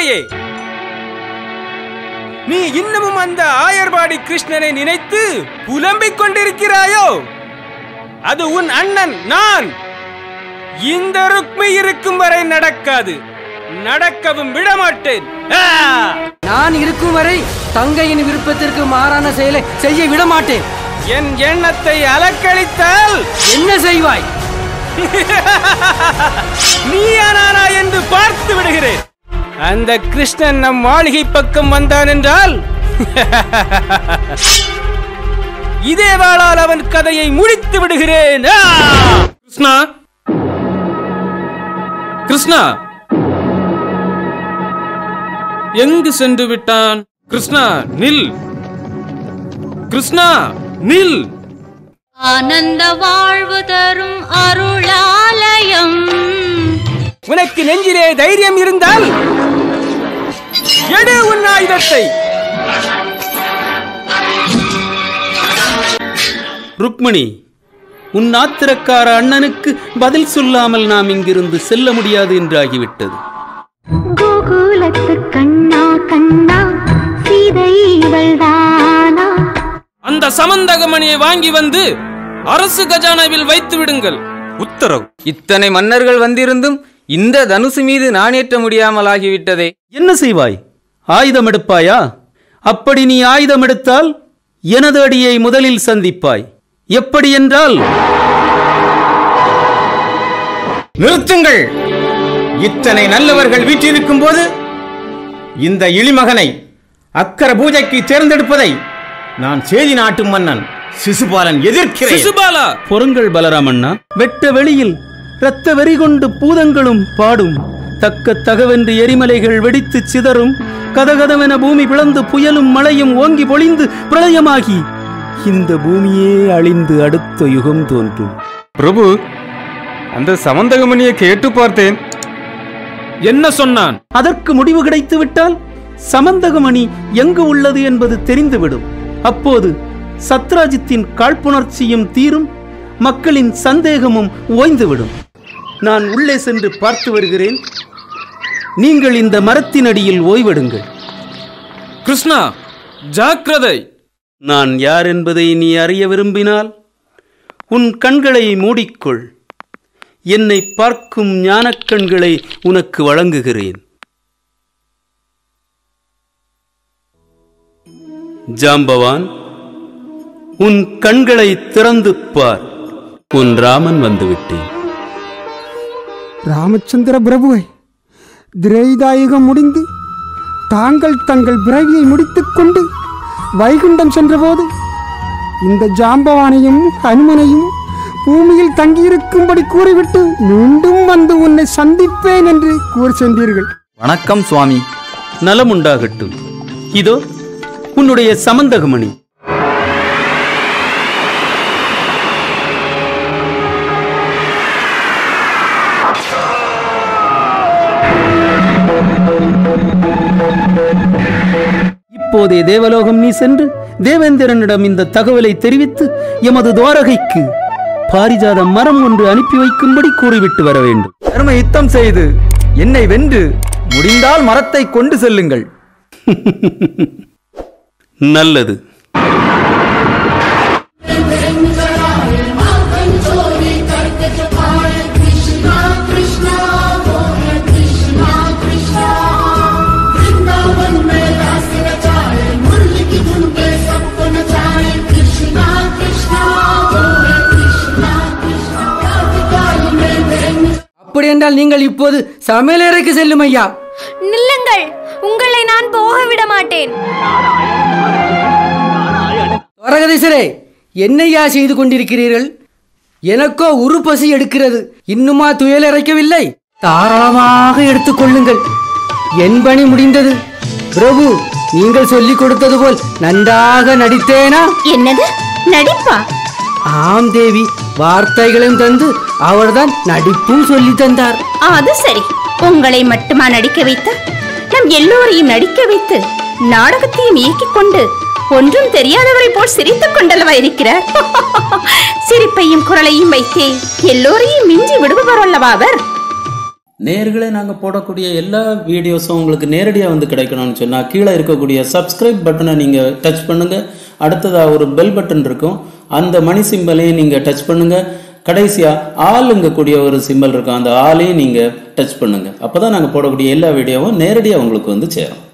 தங்கையே நீ இன்னமும் அந்த ஆயர்பாடி கிருஷ்ணனை நினைத்து புலம்பிக் கொண்டிருக்கிறாயோ அது உன் அண்ணன் நான் இந்த ருக்மி இருக்கும் வரை நடக்காது நடக்கவும் விடமாட்டேன் ஆ! நான் இருக்கும் வரை தங்கையின் விருப்பத்திற்கு மாறான செயலை செய்ய விட மாட்டேன் என் எண்ணத்தை அலக்களித்தால் என்ன செய்வாய் நீயா நானா என்று பார்த்து விடுகிறேன் அந்த கிருஷ்ணன் நம் மாளிகை பக்கம் வந்தான் என்றால் இதே வாளால் அவன் கதையை முடித்து விடுகிறேன் ஆ! கிருஷ்ணா கிருஷ்ணா எங்கு சென்று விட்டான் கிருஷ்ணா நில் கிருஷ்ணா நில் ஆனந்த வாழ்வு தரும் அருளாலயம் உனக்கு நெஞ்சிலே தைரியம் இருந்தால் எடு உன் ஆயுதத்தை ருக்மணி உன் ஆத்திரக்கார அண்ணனுக்கு பதில் சொல்லாமல் நாம் இங்கிருந்து செல்ல முடியாது என்றாகிவிட்டது கோகுலத்து கண்ணா கண்ணா சீதை இவள்தானா அந்த சமந்தகமணியை வாங்கி வந்து அரசு கஜானாவில் வைத்து விடுங்கள் உத்தரவு இத்தனை மன்னர்கள் வந்திருந்தும் இந்த தனுசு மீது நாணேற்ற முடியாமல் ஆகிவிட்டதே என்ன செய்வாய் ஆயுதம் எடுப்பாயா அப்படி நீ ஆயுதம் எடுத்தால் எனது அடியை முதலில் சந்திப்பாய் எப்படி என்றால் நிறுத்துங்கள் இத்தனை நல்லவர்கள் வீற்றிருக்கும் போது இந்த இளிமகனை அக்கர பூஜைக்கு தேர்ந்தெடுப்பதை நான் சேதி நாட்டு மன்னன் சிசுபாலன் எதிர்க்கிறேன் சிசுபாலா பொருங்கள் பலராமண்ணா வெட்ட வெளியில் இரத்த வெறி கொண்டு பூதங்களும் பாடும் தக்க தகவென்று எரிமலைகள் வெடித்து சிதறும் கதகதவென பூமி பிளந்து புயலும் மழையும் ஓங்கி பொழிந்து பிரளயமாகி இந்த பூமியே அழிந்து அடுத்த யுகம் தோன்றும் பிரபு அந்த சமந்தகமணியை கேட்டு பார்த்தேன் என்ன சொன்னான் அதற்கு முடிவு கிடைத்து விட்டால் சமந்தகமணி எங்கு உள்ளது என்பது தெரிந்துவிடும் அப்போது சத்ராஜித்தின் காழ்ப்புணர்ச்சியும் தீரும் மக்களின் சந்தேகமும் ஓய்ந்துவிடும் நான் உள்ளே சென்று பார்த்து வருகிறேன் நீங்கள் இந்த மரத்தின் அடியில் ஓய்வெடுங்கள் கிருஷ்ணா ஜாக்கிரதை நான் யார் என்பதை நீ அறிய விரும்பினால் உன் கண்களை மூடிக்கொள் என்னை பார்க்கும் ஞானக் கண்களை உனக்கு வழங்குகிறேன் ஜாம்பவான் உன் கண்களை திறந்து பார் உன் ராமன் வந்துவிட்டேன் ராமச்சந்திர பிரபுவை திரேதாயுகம் முடிந்து தாங்கள் தங்கள் பிறவியை முடித்துக்கொண்டு வைகுண்டம் சென்றபோது இந்த ஜாம்பவானையும் ஹனுமனையும் பூமியில் தங்கியிருக்கும்படி கூறிவிட்டு மீண்டும் வந்து உன்னை சந்திப்பேன் என்று கூறி சென்றீர்கள் வணக்கம் சுவாமி நலம் உண்டாகட்டும் இதோ உன்னுடைய சமந்தகமணி இப்போதே தேவலோகம் நீ சென்று தேவேந்திரனிடம் இந்த தகவலை தெரிவித்து எமது துவாரகைக்கு பாரிஜாத மரம் ஒன்று அனுப்பி வைக்கும்படி கூறிவிட்டு வர வேண்டும் தர்ம யுத்தம் செய்து என்னை வென்று முடிந்தால் மரத்தை கொண்டு செல்லுங்கள் நல்லது அப்படி என்றால் நீங்கள் இப்போது சமையலறைக்கு செல்லும் ஐயா நில்லுங்கள் உங்களை நான் போக விட மாட்டேன் துவரகதீசரே என்னையா செய்து கொண்டிருக்கிறீர்கள் எனக்கோ உரு பசி எடுக்கிறது இன்னுமா துயல் இறைக்கவில்லை தாராளமாக எடுத்துக்கொள்ளுங்கள் என் பணி முடிந்தது பிரபு நீங்கள் சொல்லிக் கொடுத்தது போல் நன்றாக நடித்தேனா என்னது நடிப்பா ஆம் தேவி வார்த்தைகளையும் தந்து அவர்தான் நடிப்பும் சொல்லி தந்தார் அது சரி உங்களை மட்டுமா நடிக்க வைத்த நம் எல்லோரையும் நடிக்க வைத்து நாடகத்தையும் இயக்கிக் கொண்டு ஒன்றும் தெரியாதவரை போல் சிரித்துக் கொண்டல்லவா இருக்கிறார் சிரிப்பையும் குரலையும் வைத்தே எல்லோரையும் மிஞ்சி விடுபவர் அல்லவா அவர் நேர்களே நாங்கள் போடக்கூடிய எல்லா வீடியோஸும் உங்களுக்கு நேரடியாக வந்து கிடைக்கணும்னு சொன்னால் கீழே இருக்கக்கூடிய சப்ஸ்கிரைப் பட்டனை நீங்கள் டச் பண்ணுங்கள் அடுத்ததாக ஒரு பெல் பட்டன் இருக்கும் அந்த மணி சிம்பலையும் நீங்கள் டச் பண்ணுங்கள் கடைசியாக ஆளுங்கக்கூடிய ஒரு சிம்பல் இருக்கும் அந்த ஆளையும் நீங்கள் டச் பண்ணுங்கள் அப்போ தான் நாங்கள் போடக்கூடிய எல்லா வீடியோவும் நேரடியாக உங்களுக்கு வந்து சேரும்